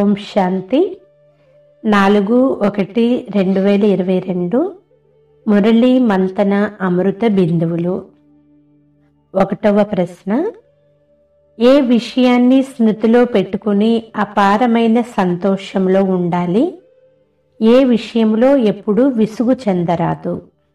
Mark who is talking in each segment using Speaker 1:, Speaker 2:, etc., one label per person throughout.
Speaker 1: ఓం శాంతి నాలుగు ఒకటి రెండు వేల ఇరవై రెండు మురళీ మంతన అమృత బిందువులు ఒకటవ ప్రశ్న ఏ విషయాన్ని స్మృతిలో పెట్టుకుని అపారమైన సంతోషంలో ఉండాలి ఏ విషయంలో ఎప్పుడూ విసుగు చెందరాదు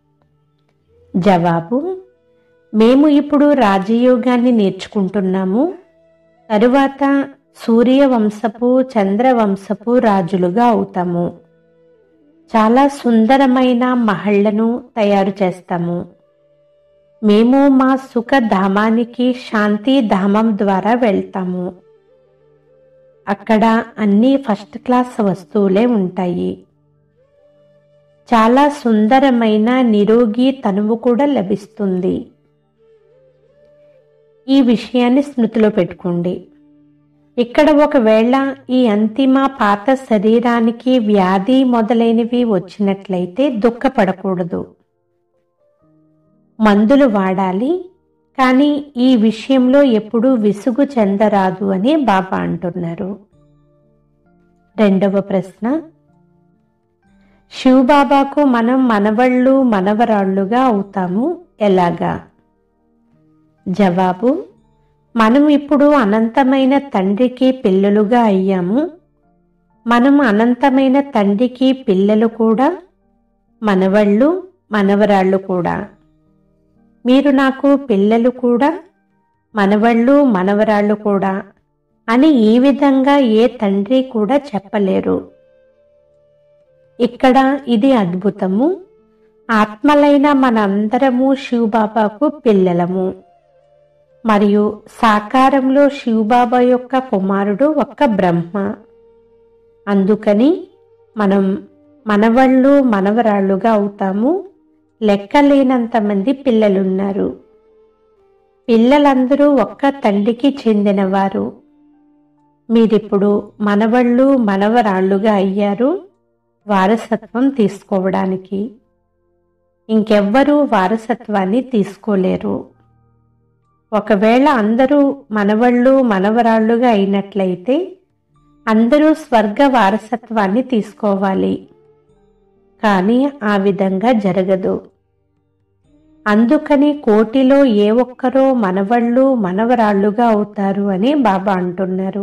Speaker 1: జవాబు మేము ఇప్పుడు రాజయోగాన్ని నేర్చుకుంటున్నాము తరువాత సూర్యవంశపు చంద్రవంశపు రాజులుగా అవుతాము చాలా సుందరమైన మహళ్లను తయారు చేస్తాము మేము మా సుఖధామానికి శాంతి ధామం ద్వారా వెళ్తాము అక్కడ అన్ని ఫస్ట్ క్లాస్ వస్తువులే ఉంటాయి చాలా సుందరమైన నిరోగి తనువు కూడా లభిస్తుంది ఈ విషయాన్ని స్మృతిలో పెట్టుకోండి ఇక్కడ ఒకవేళ ఈ అంతిమ పాత శరీరానికి వ్యాధి మొదలైనవి వచ్చినట్లయితే దుఃఖపడకూడదు మందులు వాడాలి కానీ ఈ విషయంలో ఎప్పుడూ విసుగు చెందరాదు అని బాబా అంటున్నారు రెండవ ప్రశ్న శివబాబాకు మనం మనవళ్ళు మనవరాళ్ళుగా అవుతాము ఎలాగా జవాబు మనం ఇప్పుడు అనంతమైన తండ్రికి పిల్లలుగా అయ్యాము మనం అనంతమైన తండ్రికి పిల్లలు కూడా మనవళ్ళు మనవరాళ్ళు కూడా మీరు నాకు పిల్లలు కూడా మనవళ్ళు మనవరాళ్ళు కూడా అని ఈ విధంగా ఏ తండ్రి కూడా చెప్పలేరు ఇక్కడ ఇది అద్భుతము ఆత్మలైన మనందరము శివబాబాకు పిల్లలము మరియు సాకారంలో శివబాబా యొక్క కుమారుడు ఒక్క బ్రహ్మ అందుకని మనం మనవళ్ళు మనవరాళ్ళుగా అవుతాము లెక్కలేనంత మంది పిల్లలున్నారు పిల్లలందరూ ఒక్క తండ్రికి చెందినవారు మీరిప్పుడు మనవళ్ళు మనవరాళ్ళుగా అయ్యారు వారసత్వం తీసుకోవడానికి ఇంకెవ్వరూ వారసత్వాన్ని తీసుకోలేరు ఒకవేళ అందరూ మనవళ్ళు మనవరాళ్ళుగా అయినట్లయితే అందరూ స్వర్గ వారసత్వాన్ని తీసుకోవాలి కానీ ఆ విధంగా జరగదు అందుకని కోటిలో ఏ ఒక్కరో మనవళ్ళు మనవరాళ్ళుగా అవుతారు అని బాబా అంటున్నారు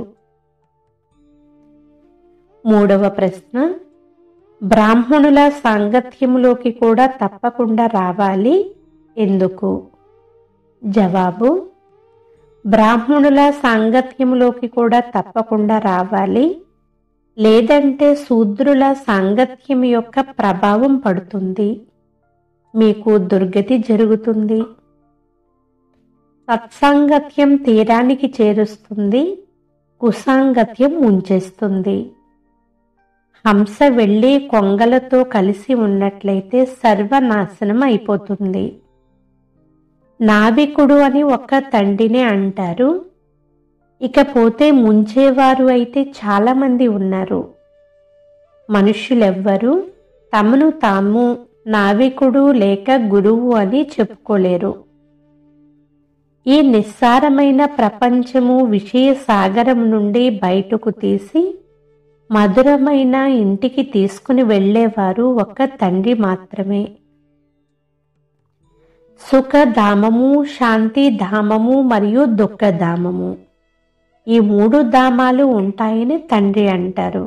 Speaker 1: మూడవ ప్రశ్న బ్రాహ్మణుల సాంగత్యములోకి కూడా తప్పకుండా రావాలి ఎందుకు జవాబు బ్రాహ్మణుల సాంగత్యములోకి కూడా తప్పకుండా రావాలి లేదంటే శూద్రుల సాంగత్యం యొక్క ప్రభావం పడుతుంది మీకు దుర్గతి జరుగుతుంది సత్సాంగత్యం తీరానికి చేరుస్తుంది కుసాంగత్యం ఉంచేస్తుంది హంస వెళ్ళి కొంగలతో కలిసి ఉన్నట్లయితే సర్వనాశనం అయిపోతుంది నావికుడు అని ఒక్క తండ్రినే అంటారు ఇకపోతే ముంచేవారు అయితే చాలామంది ఉన్నారు మనుష్యులెవ్వరూ తమను తాము నావికుడు లేక గురువు అని చెప్పుకోలేరు ఈ నిస్సారమైన ప్రపంచము విషయ సాగరం నుండి బయటకు తీసి మధురమైన ఇంటికి తీసుకుని వెళ్ళేవారు ఒక్క తండ్రి మాత్రమే సుఖధామము శాంతి ధామము మరియు దుఃఖధామము ఈ మూడు ధామాలు ఉంటాయని తండ్రి అంటారు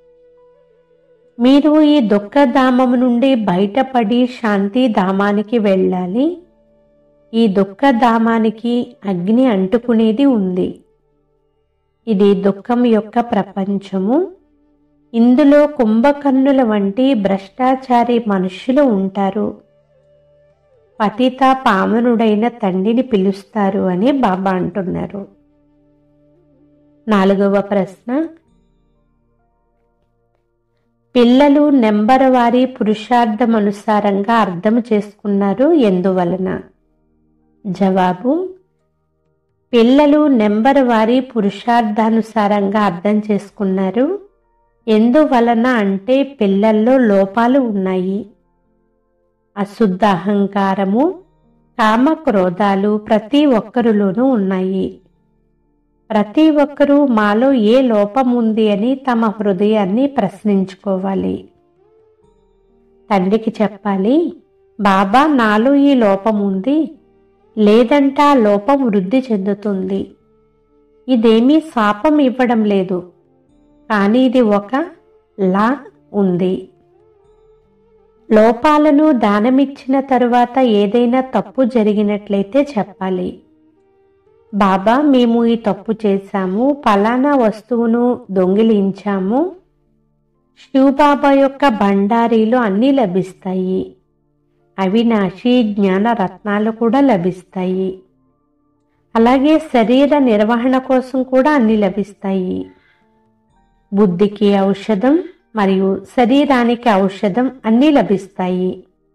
Speaker 1: మీరు ఈ దుఃఖధామము నుండి బయటపడి శాంతి ధామానికి వెళ్ళాలి ఈ దుఃఖధామానికి అగ్ని అంటుకునేది ఉంది ఇది దుఃఖం యొక్క ప్రపంచము ఇందులో కుంభకర్ణుల వంటి భ్రష్టాచారి మనుష్యులు ఉంటారు పతిత పావనుడైన తండ్రిని పిలుస్తారు అని బాబా అంటున్నారు నాలుగవ ప్రశ్న పిల్లలు నెంబర్ వారి పురుషార్థం అనుసారంగా అర్థం చేసుకున్నారు ఎందువలన జవాబు పిల్లలు నెంబర్ వారి పురుషార్థానుసారంగా అర్థం చేసుకున్నారు ఎందువలన అంటే పిల్లల్లో లోపాలు ఉన్నాయి అశుద్ధ అహంకారము కామ క్రోధాలు ప్రతి ఒక్కరిలోనూ ఉన్నాయి ప్రతి ఒక్కరూ మాలో ఏ లోపం ఉంది అని తమ హృదయాన్ని ప్రశ్నించుకోవాలి తండ్రికి చెప్పాలి బాబా నాలో ఈ లోపం ఉంది లేదంటే ఆ లోపం వృద్ధి చెందుతుంది ఇదేమీ శాపం ఇవ్వడం లేదు కానీ ఇది ఒక లా ఉంది లోపాలను దానమిచ్చిన తరువాత ఏదైనా తప్పు జరిగినట్లయితే చెప్పాలి బాబా మేము ఈ తప్పు చేశాము ఫలానా వస్తువును దొంగిలించాము శివబాబా యొక్క భండారీలో అన్నీ లభిస్తాయి అవినాశి జ్ఞాన రత్నాలు కూడా లభిస్తాయి అలాగే శరీర నిర్వహణ కోసం కూడా అన్ని లభిస్తాయి బుద్ధికి ఔషధం మరియు శరీరానికి ఔషధం అన్నీ లభిస్తాయి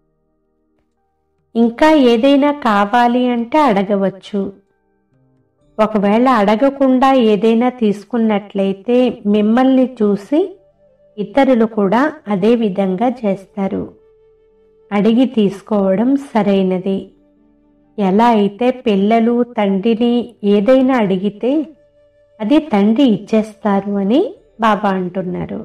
Speaker 1: ఇంకా ఏదైనా కావాలి అంటే అడగవచ్చు ఒకవేళ అడగకుండా ఏదైనా తీసుకున్నట్లయితే మిమ్మల్ని చూసి ఇతరులు కూడా అదే విధంగా చేస్తారు అడిగి తీసుకోవడం సరైనది ఎలా అయితే పిల్లలు తండ్రిని ఏదైనా అడిగితే అది తండ్రి ఇచ్చేస్తారు అని బాబా అంటున్నారు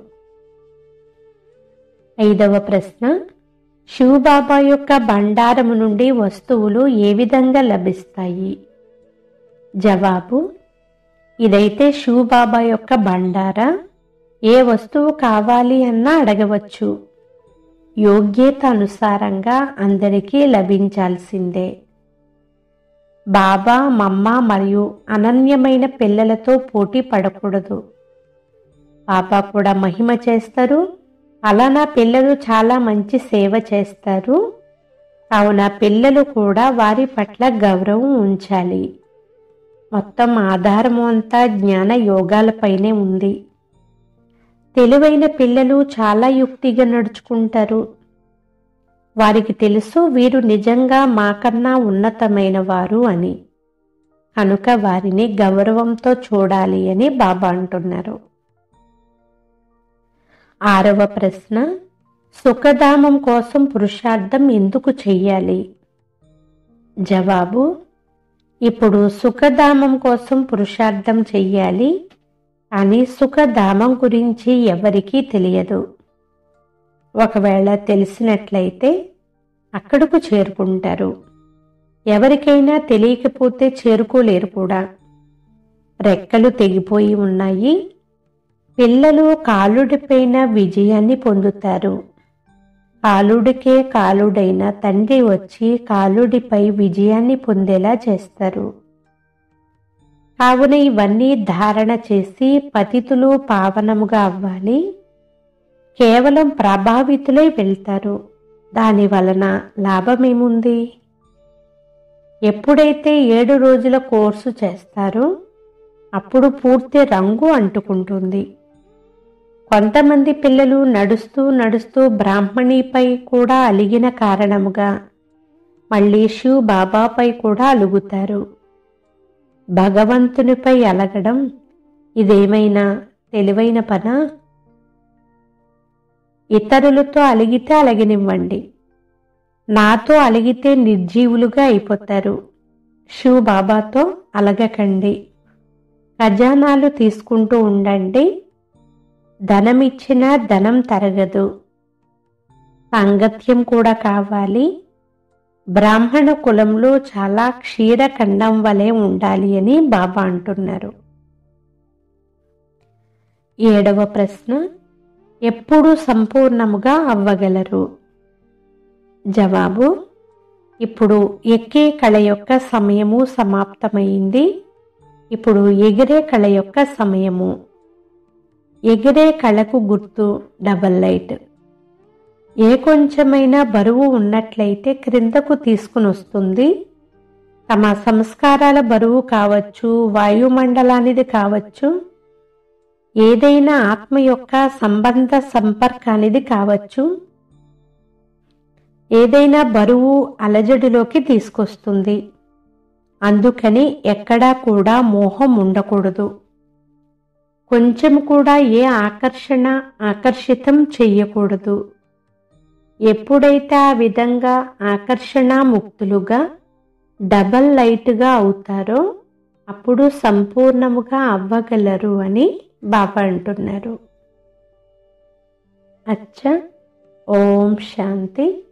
Speaker 1: ఐదవ ప్రశ్న శివబాబా యొక్క బండారము నుండి వస్తువులు ఏ విధంగా లభిస్తాయి జవాబు ఇదైతే శివబాబా యొక్క బండారా ఏ వస్తువు కావాలి అన్నా అడగవచ్చు యోగ్యత అనుసారంగా అందరికీ లభించాల్సిందే బాబా మమ్మ మరియు అనన్యమైన పిల్లలతో పోటీ పడకూడదు బాబా కూడా మహిమ చేస్తారు అలానా పిల్లలు చాలా మంచి సేవ చేస్తారు కావున పిల్లలు కూడా వారి పట్ల గౌరవం ఉంచాలి మొత్తం ఆధారము అంతా జ్ఞాన యోగాలపైనే ఉంది తెలివైన పిల్లలు చాలా యుక్తిగా నడుచుకుంటారు వారికి తెలుసు వీరు నిజంగా మాకన్నా ఉన్నతమైన వారు అని కనుక వారిని గౌరవంతో చూడాలి అని బాబా అంటున్నారు ఆరవ ప్రశ్న సుఖధామం కోసం పురుషార్థం ఎందుకు చెయ్యాలి జవాబు ఇప్పుడు సుఖధామం కోసం పురుషార్థం చెయ్యాలి కానీ సుఖధామం గురించి ఎవరికీ తెలియదు ఒకవేళ తెలిసినట్లయితే అక్కడకు చేరుకుంటారు ఎవరికైనా తెలియకపోతే చేరుకోలేరు కూడా రెక్కలు తెగిపోయి ఉన్నాయి పిల్లలు కాలుడిపైన విజయాన్ని పొందుతారు కాలుడికే కాలుడైన తండ్రి వచ్చి కాలుడిపై విజయాన్ని పొందేలా చేస్తారు కావున ఇవన్నీ ధారణ చేసి పతితులు పావనముగా అవ్వాలి కేవలం ప్రభావితులై వెళ్తారు దాని వలన లాభమేముంది ఎప్పుడైతే ఏడు రోజుల కోర్సు చేస్తారో అప్పుడు పూర్తి రంగు అంటుకుంటుంది కొంతమంది పిల్లలు నడుస్తూ నడుస్తూ బ్రాహ్మణిపై కూడా అలిగిన కారణముగా మళ్ళీ శివ్ బాబాపై కూడా అలుగుతారు భగవంతునిపై అలగడం ఇదేమైనా తెలివైన పనా ఇతరులతో అలిగితే అలగనివ్వండి నాతో అలిగితే నిర్జీవులుగా అయిపోతారు శివ్ బాబాతో అలగకండి ఖజానాలు తీసుకుంటూ ఉండండి ధనమిచ్చినా ధనం తరగదు సాంగత్యం కూడా కావాలి బ్రాహ్మణ కులంలో చాలా క్షీరఖండం వలె ఉండాలి అని బాబా అంటున్నారు ఏడవ ప్రశ్న ఎప్పుడు సంపూర్ణముగా అవ్వగలరు జవాబు ఇప్పుడు ఎక్కే కళ యొక్క సమయము సమాప్తమైంది ఇప్పుడు ఎగిరే కళ యొక్క సమయము ఎగిరే కళకు గుర్తు డబల్ లైట్ ఏ కొంచెమైనా బరువు ఉన్నట్లయితే క్రిందకు తీసుకుని వస్తుంది తమ సంస్కారాల బరువు కావచ్చు వాయుమండలానిది కావచ్చు ఏదైనా ఆత్మ యొక్క సంబంధ సంపర్కానిది కావచ్చు ఏదైనా బరువు అలజడిలోకి తీసుకొస్తుంది అందుకని ఎక్కడా కూడా మోహం ఉండకూడదు కొంచెం కూడా ఏ ఆకర్షణ ఆకర్షితం చెయ్యకూడదు ఎప్పుడైతే ఆ విధంగా ఆకర్షణ ముక్తులుగా డబల్ లైట్గా అవుతారో అప్పుడు సంపూర్ణముగా అవ్వగలరు అని బాబా అంటున్నారు అచ్చా ఓం శాంతి